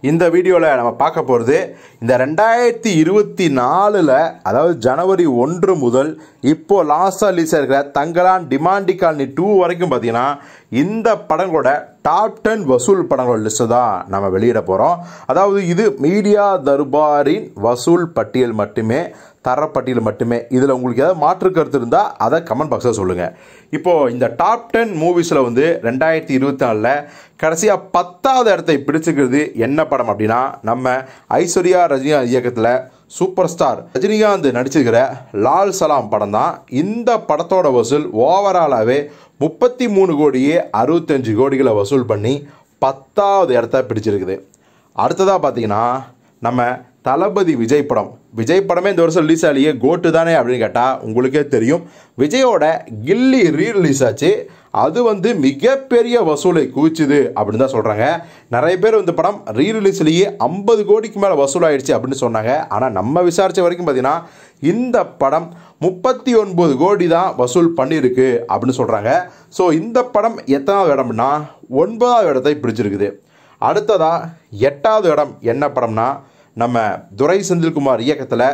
இந்த வீடியோவில் நம்ம பார்க்க போகிறது இந்த ரெண்டாயிரத்தி இருபத்தி நாலில் அதாவது ஜனவரி ஒன்று முதல் இப்போ லாஸ்டாக ரிலீஸ் இருக்கிற தங்கலான் டிமாண்டி காலனி டூ வரைக்கும் பார்த்தீங்கன்னா இந்த படங்களோட டாப் டென் வசூல் படங்களோட லிஸ்ட்டு தான் நம்ம வெளியிட போகிறோம் அதாவது இது மீடியா தர்பாரின் வசூல் பட்டியல் மட்டுமே தரப்பட்டியல் மட்டுமே இதில் உங்களுக்கு ஏதாவது மாற்று கருத்து இருந்தால் அதை கமெண்ட் பாக்ஸில் சொல்லுங்கள் இப்போது இந்த டாப் டென் மூவிஸில் வந்து ரெண்டாயிரத்தி இருபத்தி நாலில் கடைசியாக பத்தாவது இடத்தை பிடிச்சிக்கிறது என்ன படம் அப்படின்னா நம்ம ஐஸ்வர்யா ரஜினிகாந்த் இயக்கத்தில் சூப்பர் ஸ்டார் ரஜினிகாந்த் நடிச்சிருக்கிற லால் சலாம் படம் தான் இந்த படத்தோட வசூல் ஓவராலாகவே முப்பத்தி மூணு கோடியே அறுபத்தஞ்சு கோடிகளை வசூல் பண்ணி பத்தாவது இடத்த பிடிச்சிருக்குது அடுத்ததாக பார்த்தீங்கன்னா நம்ம தளபதி விஜய் படம் விஜய் படமே இந்த வருஷம் ரிலீஸ் ஆகலையே கோட்டு தானே அப்படின்னு கேட்டால் உங்களுக்கே தெரியும் விஜயோட கில்லி ரீ ரிலீஸ் ஆச்சு அது வந்து மிகப்பெரிய வசூலை குவிச்சுது அப்படின்னு தான் சொல்கிறாங்க நிறைய பேர் இந்த படம் ரீ ரிலீஸ்லேயே ஐம்பது கோடிக்கு மேலே வசூலாயிடுச்சு அப்படின்னு சொன்னாங்க ஆனால் நம்ம விசாரித்த வரைக்கும் பார்த்தீங்கன்னா இந்த படம் முப்பத்தி ஒன்பது கோடி தான் வசூல் பண்ணியிருக்கு அப்படின்னு சொல்கிறாங்க ஸோ இந்த படம் எத்தனாவது இடம்னா ஒன்பதாவது இடத்தை பிடிச்சிருக்குது அடுத்ததாக எட்டாவது இடம் என்ன படம்னா நம்ம துரை செந்தில்குமார் இயக்கத்தில்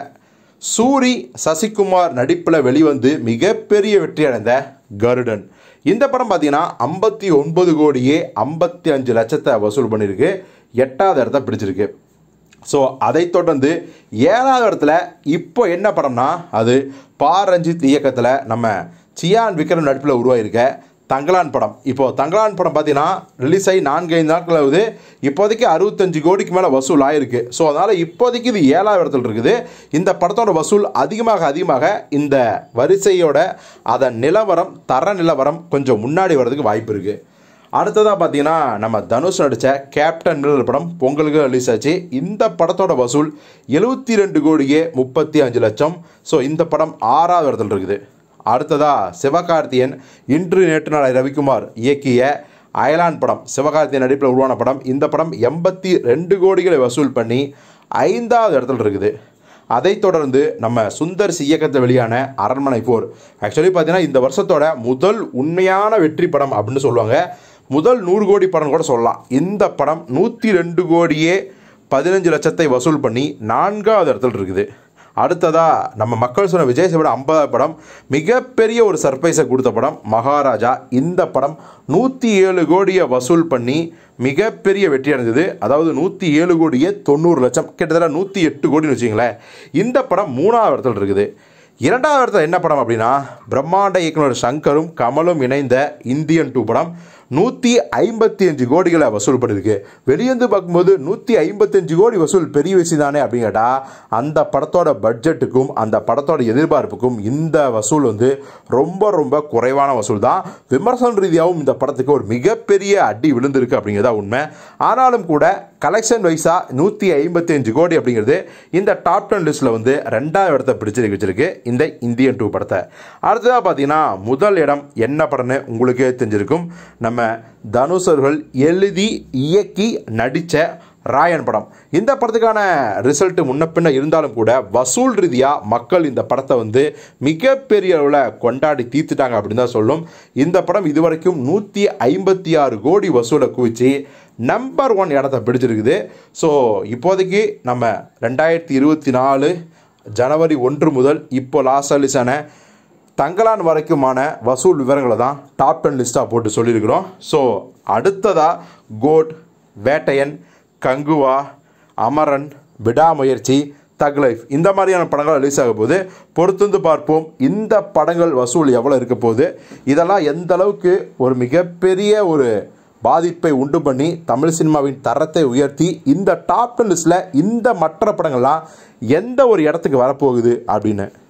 சூரி சசிகுமார் நடிப்பில் வெளிவந்து மிகப்பெரிய வெற்றி அடைந்த கருடன் இந்த படம் பார்த்தீங்கன்னா ஐம்பத்தி ஒன்பது கோடியே ஐம்பத்தி அஞ்சு லட்சத்தை வசூல் பண்ணியிருக்கு எட்டாவது இடத்த பிடிச்சிருக்கு ஸோ அதை தொடர்ந்து ஏழாவது இடத்துல இப்போ என்ன படம்னா அது பா ரஞ்சித் இயக்கத்தில் நம்ம சியான் விக்ரம் நடிப்பில் உருவாகியிருக்க தங்கலான் படம் இப்போது தங்கலான் படம் பார்த்தீங்கன்னா ரிலீஸ் ஆகி நான்கு ஐந்து நாட்கள் ஆகுது இப்போதைக்கு அறுபத்தஞ்சு கோடிக்கு மேலே வசூல் ஆயிருக்கு ஸோ அதனால் இப்போதைக்கு இது ஏழாவது இடத்துல இருக்குது இந்த படத்தோட வசூல் அதிகமாக அதிகமாக இந்த வரிசையோட அதன் நிலவரம் தர நிலவரம் கொஞ்சம் முன்னாடி வர்றதுக்கு வாய்ப்பு இருக்குது அடுத்ததாக பார்த்தீங்கன்னா நம்ம தனுஷ் நடித்த கேப்டன் மில்லர் படம் பொங்கலுக்கு ரிலீஸ் ஆச்சு இந்த படத்தோட வசூல் எழுபத்தி ரெண்டு கோடியே முப்பத்தி அஞ்சு லட்சம் ஸோ இந்த படம் ஆறாவது இடத்துல இருக்குது அடுத்ததா சிவகார்த்தியன் இன்று நேற்று நாளை ரவிக்குமார் இயக்கிய அயலான் படம் சிவகார்த்தியன் நடிப்பில் உருவான படம் இந்த படம் எண்பத்தி ரெண்டு கோடிகளை வசூல் பண்ணி ஐந்தாவது இடத்துல இருக்குது அதைத் தொடர்ந்து நம்ம சுந்தர் சி இயக்கத்தில் வெளியான அரண்மனை போர் ஆக்சுவலி பார்த்தீங்கன்னா இந்த வருஷத்தோட முதல் உண்மையான வெற்றி படம் அப்படின்னு சொல்லுவாங்க முதல் நூறு கோடி படம் கூட சொல்லலாம் இந்த படம் நூற்றி ரெண்டு கோடியே பதினஞ்சு லட்சத்தை வசூல் பண்ணி நான்காவது இடத்துல இருக்குது அடுத்ததாக நம்ம மக்கள் சொன்ன விஜய் சேவோட ஐம்பதாவது படம் மிகப்பெரிய ஒரு சர்ப்ரைஸை கொடுத்த படம் மகாராஜா இந்த படம் நூற்றி ஏழு கோடியை வசூல் பண்ணி மிகப்பெரிய வெற்றி அடைந்தது அதாவது நூற்றி ஏழு கோடியே தொண்ணூறு லட்சம் கிட்டத்தட்ட நூற்றி எட்டு கோடின்னு வச்சிங்களேன் இந்த படம் மூணாவது இடத்துல இருக்குது இரண்டாவது இடத்துல என்ன படம் அப்படின்னா பிரம்மாண்ட இயக்குனர் சங்கரும் கமலும் இணைந்த இந்தியன் டூ படம் நூற்றி ஐம்பத்தி அஞ்சு கோடிகளை வசூல் பண்ணியிருக்கு வெளியேந்து பார்க்கும்போது நூற்றி ஐம்பத்தஞ்சு கோடி வசூல் பெரிய விஷயம் தானே அப்படின்னு கேட்டால் அந்த படத்தோட பட்ஜெட்டுக்கும் அந்த படத்தோட எதிர்பார்ப்புக்கும் இந்த வசூல் வந்து ரொம்ப ரொம்ப குறைவான வசூல் தான் விமர்சன ரீதியாகவும் இந்த படத்துக்கு ஒரு மிகப்பெரிய அடி விழுந்திருக்கு அப்படிங்கிறதா உண்மை ஆனாலும் கூட கலெக்ஷன் வைஸாக நூற்றி ஐம்பத்தி அஞ்சு கோடி அப்படிங்கிறது இந்த டாப் டென் லிஸ்ட்டில் வந்து ரெண்டாவது இடத்த பிடிச்சிருக்கு வச்சிருக்கு இந்த இந்தியன் டூ படத்தை அடுத்ததாக பார்த்தீங்கன்னா முதல் இடம் என்ன படம்னு உங்களுக்கே தெரிஞ்சிருக்கும் நம்ம தனுஷர்கள் எழுதி இயக்கி நடித்த ராயன் படம் இந்த படத்துக்கான ரிசல்ட் முன்ன பின்ன இருந்தாலும் கூட வசூல் ரீதியாக மக்கள் இந்த படத்தை வந்து மிகப்பெரிய அளவில் கொண்டாடி தீர்த்துட்டாங்க அப்படின்னு தான் சொல்லும் இந்த படம் இதுவரைக்கும் நூற்றி ஐம்பத்தி ஆறு கோடி வசூலை குவிச்சு நம்பர் ஒன் இடத்த பிடிச்சிருக்குது ஸோ இப்போதைக்கு நம்ம ரெண்டாயிரத்தி இருபத்தி நாலு ஜனவரி ஒன்று முதல் இப்போ லாஸ்ட் ரிலீஸான தங்கலான் வரைக்குமான வசூல் விவரங்களை தான் டாப் டென் லிஸ்ட்டாக போட்டு சொல்லியிருக்கிறோம் ஸோ அடுத்ததாக கோட் வேட்டையன் கங்குவா அமரன் விடாமுயற்சி தக் லைஃப் இந்த மாதிரியான படங்கள் ரிலீஸ் ஆக போது பொறுத்திருந்து பார்ப்போம் இந்த படங்கள் வசூல் எவ்வளோ இருக்க போகுது இதெல்லாம் எந்த அளவுக்கு ஒரு மிகப்பெரிய ஒரு பாதிப்பை உண்டு பண்ணி தமிழ் சினிமாவின் தரத்தை உயர்த்தி இந்த டாப் டென் லிஸ்ட்டில் இந்த மற்ற படங்கள்லாம் எந்த ஒரு இடத்துக்கு வரப்போகுது அப்படின்னு